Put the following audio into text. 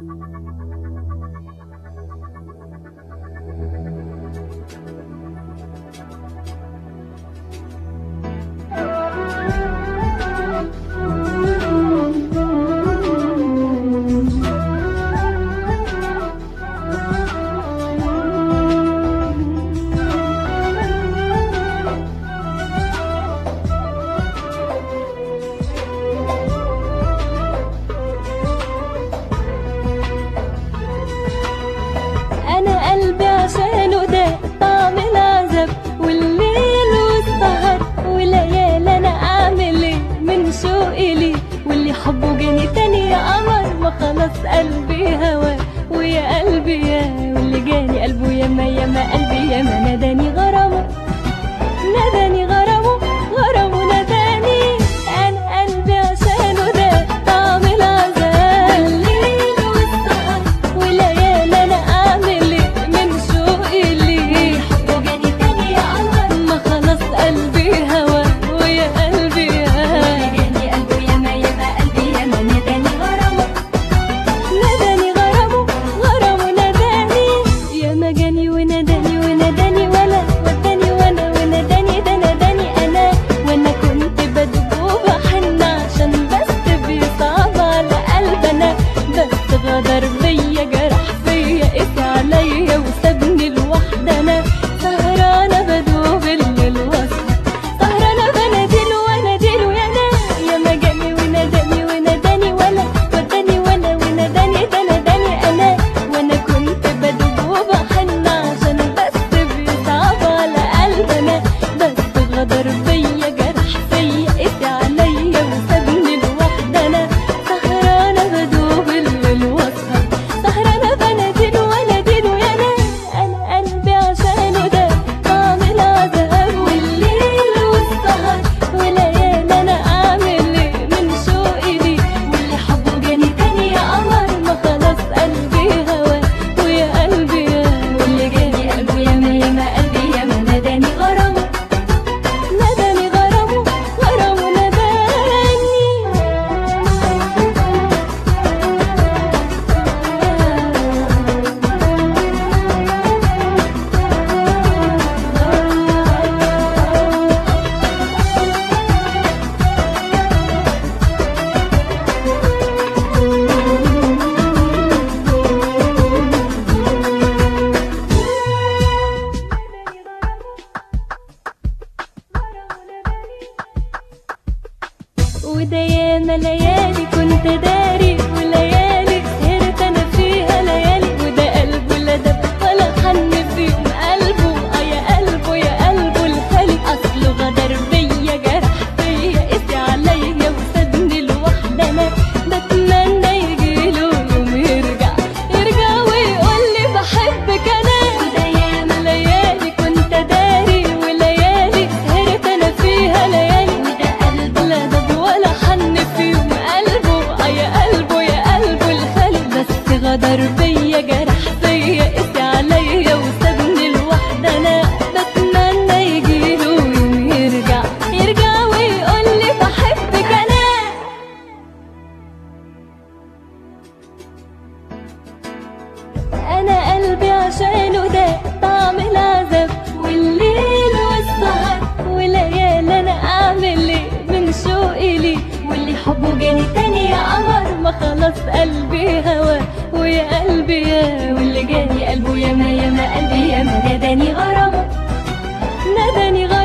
انا قلبي عشانه ده طعم العذاب والليل والسهر وليال انا اعمل ايه من شوقي ليه واللي حبه جاني تاني يا قمر ما خلاص قلبي هوا ويا قلبي يا واللي جاني قلبه ياما ياما قلبي ياما ناداني غرامه ناداني غرامه غرامه ناداني انا قلبي عشانه ده طعم العذاب والليل والسهر وليال انا اعمل ايه من شوقي ليه حبه جاني تاني يا قمر ما خلاص قلبي هوا ويا قلبي يا جاني قلبه ياما ياما قلبي ياما ناداني غرامه ناداني غرامه غرامه ناداني يا ما جاني وناداني وناداني ولا وداني وانا وناداني ده ناداني انا وانا كنت بدوب وبحن عشان بس بيصعب على قلبنا بس غدر بيا جرح فيا قسي عليا وسابني لوحدي انا سهرانه بدوب الليل واسهر سهرانه بناديله واناديله يا انا يا ما جاني وناداني وناداني ولا وداني وانا وناداني ده ناداني انا وانا كنت بدوب وبحن عشان بس بيصعب على قلبنا بس غدر بيا جرح فيا قسي عليا وسابني لوحدي انا سهرانه بدوب الليل واسهر سهرانه بناديله واناديله يا انا انا قلبي عشانه ده طعم العذاب والليل والسهر وليال انا اعمل ايه من شوقي ليه واللي حبه جاني تاني يا قمر ما خلاص قلبي هوا ويا قلبي يا واللي جاني قلبه ياما ياما قلبي ياما ناداني غرامه ناداني غرامه غرامه ناداني وده ياما ليالي كنت داري وليالي سهرت انا فيها ليالي وده قلبه لا دب ولا حن في يوم قلبه اه يا قلبه يا قلبه الخالي اصله غدر بيا جرح فيا قسي عليا وسابني لوحدي انا بتمنى يجيله يوم يرجع يرجع ويقول لي بحبك انا وده ياما ليالي كنت داري وليالي سهرت انا فيها ليالي وده قلبه لا دب ولا حن في يوم قلبه اه يا قلبه يا قلبه الخالي بس غدر بيا جرح فيا قسي عليا وسابني لوحدي انا بتمنى يجيله يوم يرجع يرجع ويقول لي بحبك انا انا قلبي عشانه ده طعم العذاب والليل والسهر وليال انا اعمل ايه من شوقي ليه واللي حبه جاني تاني يا قمر ما خلاص قلبي هوا ويا قلبي يا واللي جاني قلبه ياما ياما قلبي ياما ناداني غرامه ناداني غرامه